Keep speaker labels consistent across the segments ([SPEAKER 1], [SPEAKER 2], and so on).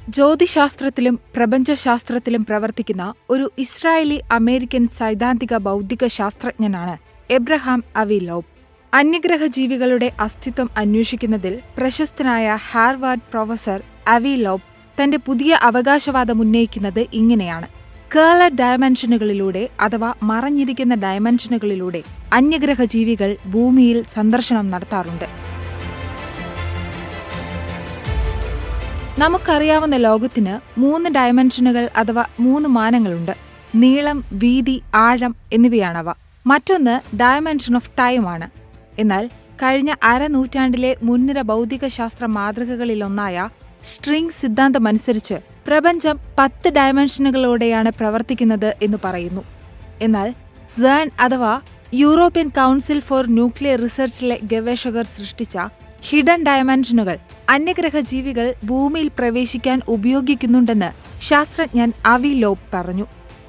[SPEAKER 1] ജ്യോതിശാസ്ത്രത്തിലും പ്രപഞ്ചശാസ്ത്രത്തിലും പ്രവർത്തിക്കുന്ന ഒരു Israeli American സൈദ്ധാന്തിക ബൗദ്ധിക ശാസ്ത്രജ്ഞനാണ് എബ്രഹാം അവിലോബ് അന്യഗ്രഹ ജീവികളുടെ അസ്തിത്വം അന്വേഷിക്കുന്നതിൽ പ്രശസ്തനായ ഹാർവാർഡ് പ്രൊഫസർ അവിലോബ് തന്റെ പുതിയ അവകാശവാദം ഉന്നയിക്കുന്നത് ഇങ്ങനെയാണ് കേളർ ഡയമെൻഷനുകളിലൂടെ അഥവാ മറഞ്ഞിരിക്കുന്ന ഡയമെൻഷനുകളിലൂടെ അന്യഗ്രഹ ജീവികൾ ഭൂമിയിൽ സന്ദർശനം നടത്താറുണ്ട് നമുക്കറിയാവുന്ന ലോകത്തിന് മൂന്ന് ഡയമെൻഷനുകൾ അഥവാ മൂന്ന് മാനങ്ങളുണ്ട് നീളം വീതി ആഴം എന്നിവയാണവ മറ്റൊന്ന് ഡയമെൻഷൻ ഓഫ് ടൈം ആണ് എന്നാൽ കഴിഞ്ഞ അരനൂറ്റാണ്ടിലെ മുൻനിര ഭൗതികശാസ്ത്ര മാതൃകകളിലൊന്നായ സ്ട്രിംഗ് സിദ്ധാന്തമനുസരിച്ച് പ്രപഞ്ചം പത്ത് ഡയമെൻഷനുകളോടെയാണ് പ്രവർത്തിക്കുന്നത് എന്ന് പറയുന്നു എന്നാൽ സേൺ അഥവാ യൂറോപ്യൻ കൗൺസിൽ ഫോർ ന്യൂക്ലിയർ റിസർച്ചിലെ ഗവേഷകർ സൃഷ്ടിച്ച ഹിഡൻ ഡയമെൻഷനുകൾ അന്യഗ്രഹ ജീവികൾ ഭൂമിയിൽ പ്രവേശിക്കാൻ ഉപയോഗിക്കുന്നുണ്ടെന്ന് ശാസ്ത്രജ്ഞൻ അവി ലോബ് പറഞ്ഞു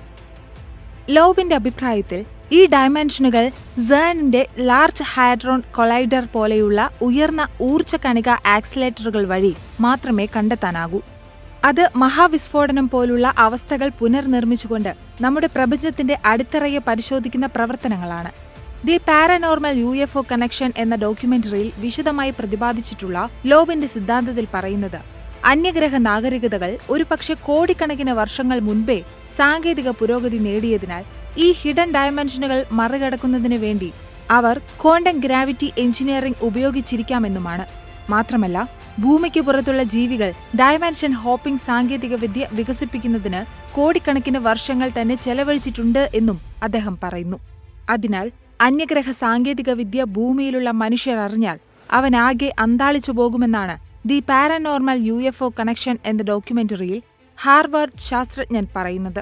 [SPEAKER 1] ലോബിന്റെ അഭിപ്രായത്തിൽ ഈ ഡയമെൻഷനുകൾ സേണിന്റെ ലാർജ് ഹാഡ്രോൺ കൊളൈഡർ പോലെയുള്ള ഉയർന്ന ഊർജ്ജ കണിക ആക്സിലേറ്ററുകൾ വഴി മാത്രമേ കണ്ടെത്താനാകൂ അത് മഹാവിസ്ഫോടനം പോലുള്ള അവസ്ഥകൾ പുനർനിർമ്മിച്ചുകൊണ്ട് നമ്മുടെ പ്രപഞ്ചത്തിന്റെ അടിത്തറയെ പരിശോധിക്കുന്ന പ്രവർത്തനങ്ങളാണ് the paranormal U F O connection എന്ന ഡോക്യുമെന്ററിയിൽ വിശദമായി പ്രതിപാദിച്ചിട്ടുള്ള ലോബിന്റെ സിദ്ധാന്തത്തിൽ പറയുന്നത് അന്യഗ്രഹ നാഗരികതകൾ ഒരുപക്ഷെ കോടിക്കണക്കിന് വർഷങ്ങൾ മുൻപേ സാങ്കേതിക പുരോഗതി നേടിയതിനാൽ ഈ ഹിഡൻ ഡയമെൻഷനുകൾ മറികടക്കുന്നതിന് വേണ്ടി അവർ ക്വാണ്ടം ഗ്രാവിറ്റി എഞ്ചിനീയറിംഗ് ഉപയോഗിച്ചിരിക്കാമെന്നുമാണ് മാത്രമല്ല ഭൂമിക്ക് പുറത്തുള്ള ജീവികൾ ഡയമെൻഷൻ ഹോപ്പിംഗ് സാങ്കേതികവിദ്യ വികസിപ്പിക്കുന്നതിന് കോടിക്കണക്കിന് വർഷങ്ങൾ തന്നെ ചെലവഴിച്ചിട്ടുണ്ട് എന്നും അദ്ദേഹം പറയുന്നു അതിനാൽ അന്യഗ്രഹ സാങ്കേതികവിദ്യ ഭൂമിയിലുള്ള മനുഷ്യർ അറിഞ്ഞാൽ അവനാകെ അന്താളിച്ചു പോകുമെന്നാണ് the paranormal U F O connection എന്ന ഡോക്യുമെന്ററിയിൽ ഹാർവാർഡ് ശാസ്ത്രജ്ഞൻ പറയുന്നത്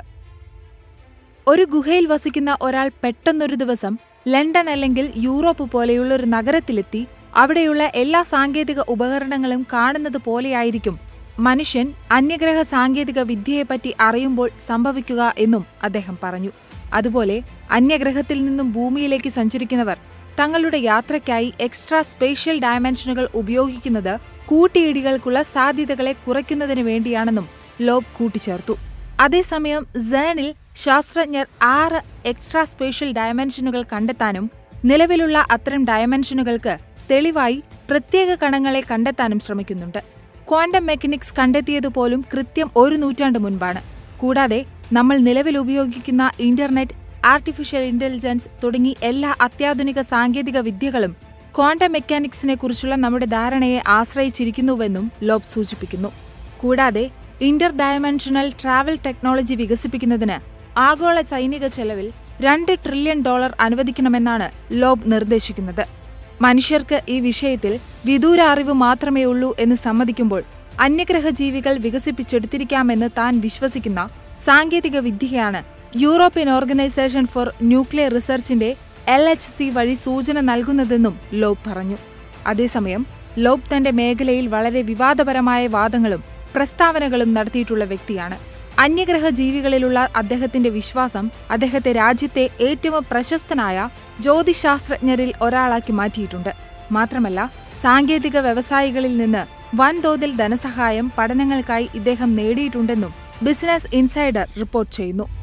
[SPEAKER 1] ഒരു ഗുഹയിൽ വസിക്കുന്ന ഒരാൾ പെട്ടെന്നൊരു ദിവസം ലണ്ടൻ അല്ലെങ്കിൽ യൂറോപ്പ് പോലെയുള്ള ഒരു നഗരത്തിലെത്തി അവിടെയുള്ള എല്ലാ സാങ്കേതിക ഉപകരണങ്ങളും കാണുന്നത് പോലെയായിരിക്കും മനുഷ്യൻ അന്യഗ്രഹ സാങ്കേതിക വിദ്യയെപ്പറ്റി അറിയുമ്പോൾ സംഭവിക്കുക എന്നും അദ്ദേഹം പറഞ്ഞു അതുപോലെ അന്യഗ്രഹത്തിൽ നിന്നും ഭൂമിയിലേക്ക് സഞ്ചരിക്കുന്നവർ തങ്ങളുടെ യാത്രയ്ക്കായി എക്സ്ട്രാ സ്പേഷ്യൽ ഡയമെൻഷനുകൾ ഉപയോഗിക്കുന്നത് കൂട്ടിയിടികൾക്കുള്ള സാധ്യതകളെ കുറയ്ക്കുന്നതിന് വേണ്ടിയാണെന്നും ലോബ് കൂട്ടിച്ചേർത്തു അതേസമയം സേണിൽ ശാസ്ത്രജ്ഞർ ആറ് എക്സ്ട്രാ സ്പേഷ്യൽ ഡയമെൻഷനുകൾ കണ്ടെത്താനും നിലവിലുള്ള അത്തരം ഡയമെൻഷനുകൾക്ക് തെളിവായി പ്രത്യേക കണങ്ങളെ കണ്ടെത്താനും ശ്രമിക്കുന്നുണ്ട് ക്വാണ്ടം മെക്കാനിക്സ് കണ്ടെത്തിയതുപോലും കൃത്യം ഒരു നൂറ്റാണ്ട് മുൻപാണ് കൂടാതെ നമ്മൾ നിലവിൽ ഉപയോഗിക്കുന്ന ഇന്റർനെറ്റ് ആർട്ടിഫിഷ്യൽ ഇന്റലിജൻസ് തുടങ്ങി എല്ലാ അത്യാധുനിക സാങ്കേതിക വിദ്യകളും ക്വാണ്ടം മെക്കാനിക്സിനെ കുറിച്ചുള്ള നമ്മുടെ ധാരണയെ ആശ്രയിച്ചിരിക്കുന്നുവെന്നും ലോബ് സൂചിപ്പിക്കുന്നു കൂടാതെ ഇന്റർ ഡയമെൻഷണൽ ട്രാവൽ ടെക്നോളജി വികസിപ്പിക്കുന്നതിന് ആഗോള സൈനിക ചെലവിൽ രണ്ട് ട്രില്യൺ ഡോളർ അനുവദിക്കണമെന്നാണ് ലോബ് നിർദ്ദേശിക്കുന്നത് മനുഷ്യർക്ക് ഈ വിഷയത്തിൽ വിദൂര അറിവ് മാത്രമേ ഉള്ളൂ എന്ന് സമ്മതിക്കുമ്പോൾ അന്യഗ്രഹ ജീവികൾ വികസിപ്പിച്ചെടുത്തിരിക്കാമെന്ന് താൻ വിശ്വസിക്കുന്ന സാങ്കേതിക വിദ്യയാണ് യൂറോപ്യൻ ഓർഗനൈസേഷൻ ഫോർ ന്യൂക്ലിയർ റിസർച്ചിന്റെ എൽ എച്ച് സി വഴി സൂചന നൽകുന്നതെന്നും ലോബ് പറഞ്ഞു അതേസമയം ലോബ് തന്റെ മേഖലയിൽ വളരെ വിവാദപരമായ വാദങ്ങളും പ്രസ്താവനകളും നടത്തിയിട്ടുള്ള വ്യക്തിയാണ് അന്യഗ്രഹ ജീവികളിലുള്ള അദ്ദേഹത്തിന്റെ വിശ്വാസം അദ്ദേഹത്തെ രാജ്യത്തെ ഏറ്റവും പ്രശസ്തനായ ജ്യോതിശാസ്ത്രജ്ഞരിൽ ഒരാളാക്കി മാറ്റിയിട്ടുണ്ട് മാത്രമല്ല സാങ്കേതിക വ്യവസായികളിൽ നിന്ന് വൻതോതിൽ ധനസഹായം പഠനങ്ങൾക്കായി ഇദ്ദേഹം നേടിയിട്ടുണ്ടെന്നും ബിസിനസ് ഇൻസൈഡർ റിപ്പോർട്ട് ചെയ്യുന്നു